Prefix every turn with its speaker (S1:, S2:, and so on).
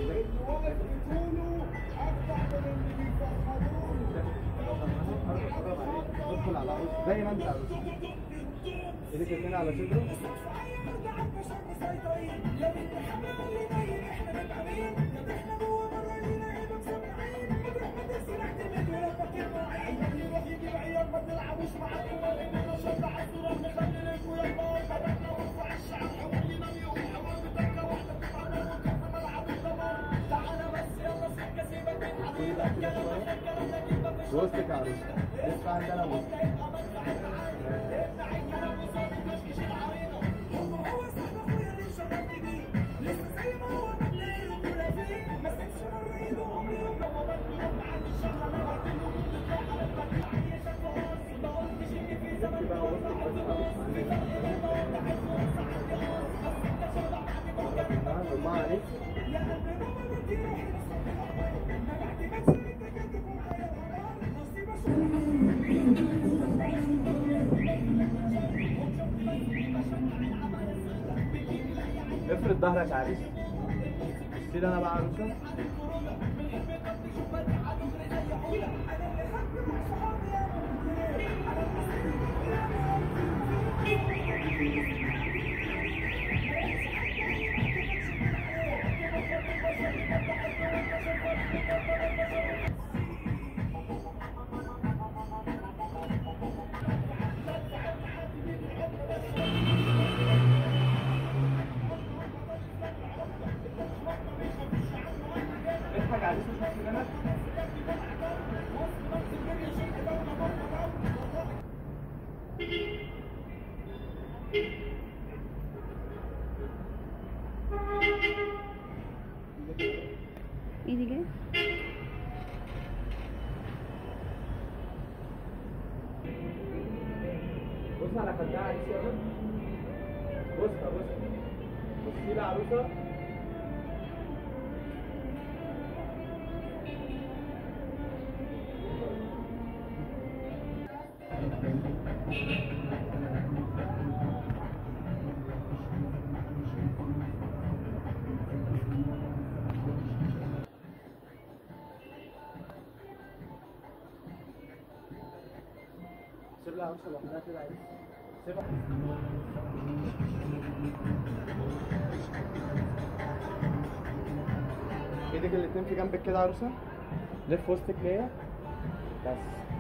S1: اللي واقف بطوله اكتر من اللي بيفخموه
S2: ادخل على عروسه زي ما انت عروسه ايديك الاثنين على صدره وسطك يا عروسه لسه عندنا وسط ما عليك افرد ظهرك يا عريس اشيل انا بقى عروسه اضحك عريس وشوف سنانك
S3: ايدي جاي
S2: بص على خدها عريس يلا بص بص بصي لها عروسه سيب لها عروسه لوحدها كده عريس سيبها ايدك الاتنين في جنبك كده يا عروسه لف وسطك ليا بس